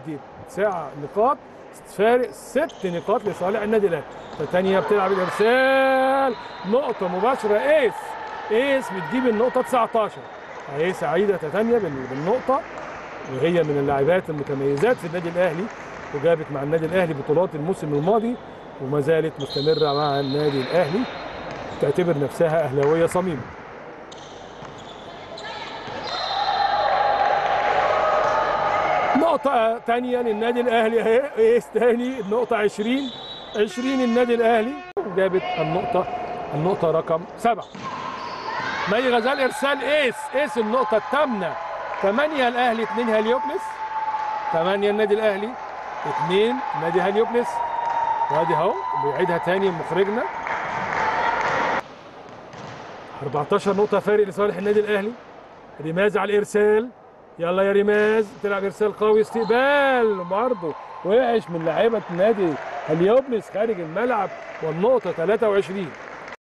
تسديد ساعة نقاط فارق ست نقاط لصالح النادي الاهلي فتانية بتلعب الارسال نقطة مباشرة ايس ايس بتجيب النقطة 19 اهي سعيدة تانية بال- بالنقطة وهي من اللاعبات المتميزات في النادي الاهلي وجابت مع النادي الاهلي بطولات الموسم الماضي وما زالت مستمرة مع النادي الاهلي تعتبر نفسها اهلاوية صميمة نقطة تانية للنادي الأهلي أهي إيس تاني النقطة 20 20 النادي الأهلي وجابت النقطة النقطة رقم سبعة مي غزال إرسال إيس إيس النقطة الثامنة 8 الأهلي 2 هليوبلس 8 النادي الأهلي 2 نادي هليوبلس وادي اهو بيعيدها تاني مخرجنا 14 نقطة فارق لصالح النادي الأهلي رماز على الإرسال يلا يا رماز تلعب إرسال قوي استقبال برضه وحش من لاعيبة نادي هليوبلس خارج الملعب والنقطة 23